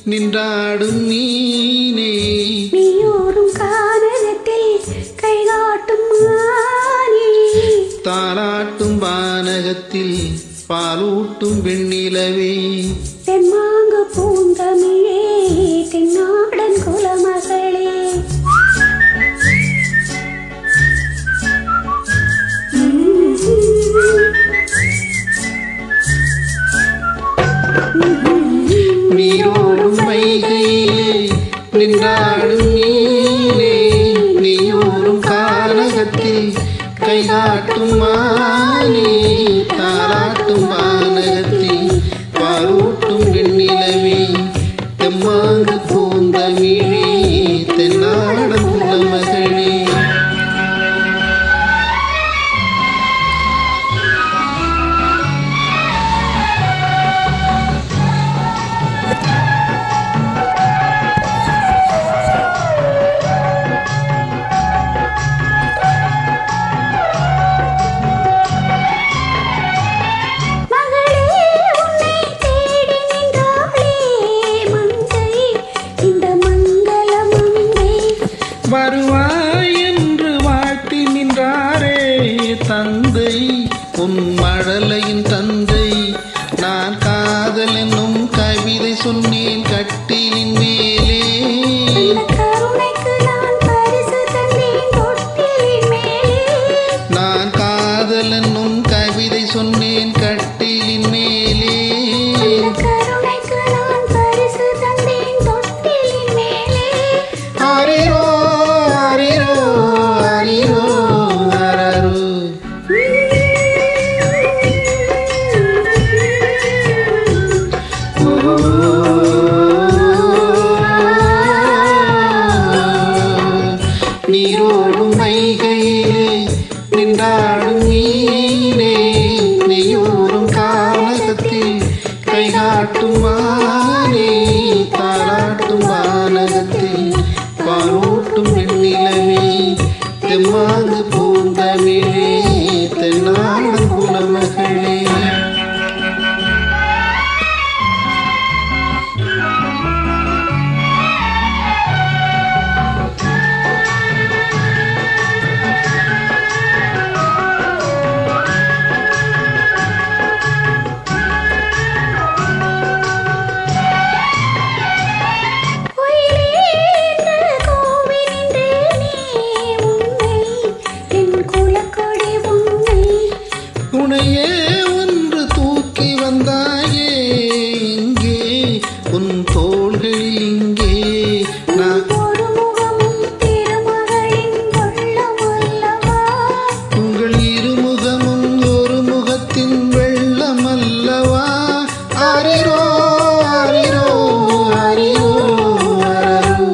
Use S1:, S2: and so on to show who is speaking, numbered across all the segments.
S1: நின்றாடும் மீனே
S2: நீயோரும் கானகத்தில் கைகாட்டும் மானே
S1: தாலாட்டும் வானகத்தில் பாலூட்டும் வெண்ணிலவே
S2: தென்மாங்கு பூந்தமிழே தென்னாடன் குலமகளே
S1: நீரோடும் வைகையிலே நின்றாடும் மீனே நீயோரும் கானகத்தில் கைகாட்டும் மானே தாலாட்டும் வானகத்தில் பாலூட்டும் வெண்ணிலவே தெம்மாங்கு பூந்தமிழே தென்னாடன் குலமகளே
S2: மகளே உன்னை தேடி நின்றாளே மங்கை இந்த மங்கள மங்கை
S1: வருவாய் என்று வாழ்த்தி நின்றாரே தந்தை உன் மழலையின் தந்தை நான் காதல் என்னும் கவிதை சொன்னேன் கட்டிலின் மேலே
S2: அந்த கருணைக்கு நான் பரிசு தந்தேன் தொட்டிலின் மேலே
S1: நான் காதல் என்னும் கவிதை சொன்னேன் கட்டிலின் மேலே
S2: அந்த கருணைக்கு நான் பரிசு தந்தேன் தொட்டிலின் மேலே
S1: ஆரிரோ ஆரிரோ ஆரிரோ அரரு நீரோடும் வைகையிலே நின்றாடும் மீனே நீயோரும் கானகத்தில் கைகாட்டும் மானே தாளாட்டும் வானகத்தில் பாலூட்டும் வெண்ணிலவே தெம்மாங்கு பூந்தமிழே தென்னாடும் குலமகளே
S2: கோயிலே என்று கூவி நின்றேனே உன்னை என் குலக்கொடி உன்னை
S1: துணையே ஒன்று தூக்கி வந்தாயே இங்கே உன் தோள்கள் இங்கே நான்
S2: ஒரு முகமும் திருமகளின் உள்ளம் அல்லவா
S1: உங்கள் இருமுகமும் ஒரு முகத்தின் வெள்ளம் அல்லவா ஆரிரோ ஆரிரோ ஆரிரோ அரரு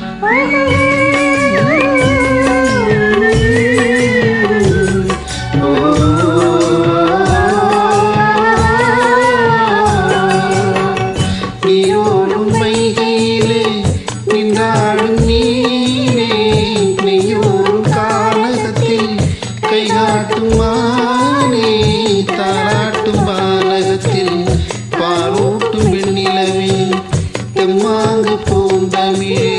S1: நீரோடும் வைகையிலே நின்றாடும் நீரே நீயோரும் கானகத்தில் கைகாட்டும் மானே தாளாட்டும் வானகத்தில் பாலூட்டும் வெண்ணிலவே தெம்மாங்கு பூந்தமிழே